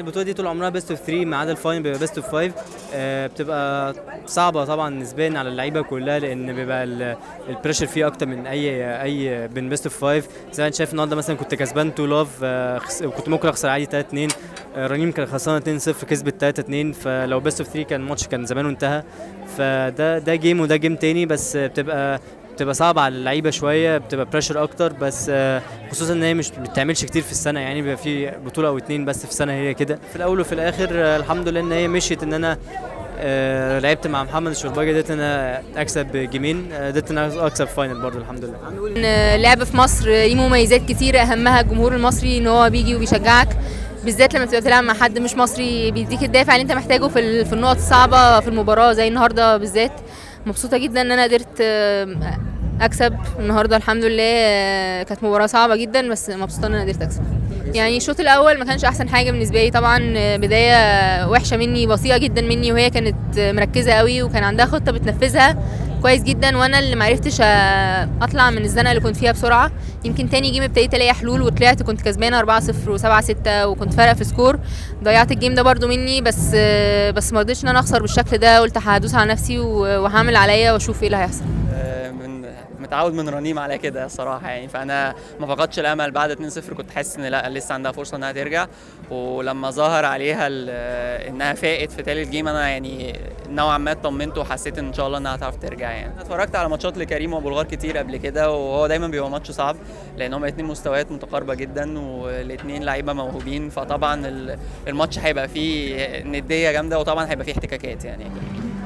البطوله دي طول عمرها بيست اوف 3 ما عدا الفاينل بيبقى بيست اوف 5 بتبقى صعبه طبعا نسبيا على اللعيبه كلها لان بيبقى ال- البريشر فيه اكتر من اي اي من بيست اوف 5 زي ما انت شايف النهارده مثلا كنت كسبان 2 لاف وكنت ممكن اخسر عادي 3 2 آه، رنيم كان خسران 2 0 كسبت 3 2 فلو بيست اوف 3 كان الماتش كان زمانه انتهى فده ده جيم وده جيم تاني بس بتبقى بتبقى صعبة على اللعيبة شوية بتبقى بريشر أكتر بس آه، خصوصا إن هي مش بتعملش كتير في السنة يعني بيبقى في بطولة أو اتنين بس في السنة هي كده في الأول وفي الآخر آه، الحمد لله إن هي مشيت إن أنا آه، لعبت مع محمد الشرباجي قدرت إن أنا أكسب جيمين آه، قدرت إن أنا أكسب فاينل برضه الحمد لله إن اللعب في مصر ليه مميزات كتيرة أهمها الجمهور المصري إن هو بيجي وبيشجعك بالذات لما تبقى بتلعب مع حد مش مصري بيديك الدافع اللي انت محتاجه في ال- في النقط الصعبة في المباراة زي النهاردة بالذات مبسوطة جدا ان انا قدرت آه، اكسب النهاردة الحمد لله آه، كانت مباراة صعبة جدا بس مبسوطة ان انا قدرت اكسب يعني الشوط الاول ما كانش احسن حاجة بالنسبة لي طبعا آه، بداية وحشة مني بطيئة جدا مني وهي كانت آه، مركزة قوي وكان عندها خطة بتنفذها كويس جدا وانا اللي معرفتش آه، اطلع من الزنقه اللي كنت فيها بسرعه يمكن تاني جيم ابتديت الاقي حلول وطلعت كنت كسبانه 4 0 و7 6 وكنت فارقه في سكور ضيعت الجيم ده برضو مني بس آه، بس ما رضيتش ان انا اخسر بالشكل ده قلت هدوس على نفسي و- وهعمل عليا واشوف ايه اللي هيحصل آه، من متعود من رنيم على كده الصراحه يعني فانا ما فقدتش الامل بعد 2-0 كنت حاسس ان لا لسه عندها فرصه انها ترجع ولما ظهر عليها ال- انها فاقت في تالت جيم انا يعني نوعا ما اطمنت وحسيت ان شاء الله انها هتعرف ترجع يعني انا اتفرجت على ماتشات لكريم وابو الغار كتير قبل كده وهو دايما بيبقى ماتش صعب لان هما الاثنين مستويات متقاربه جدا والاثنين لعيبه موهوبين فطبعا ال- الماتش هيبقى فيه نديه جامده وطبعا هيبقى فيه احتكاكات يعني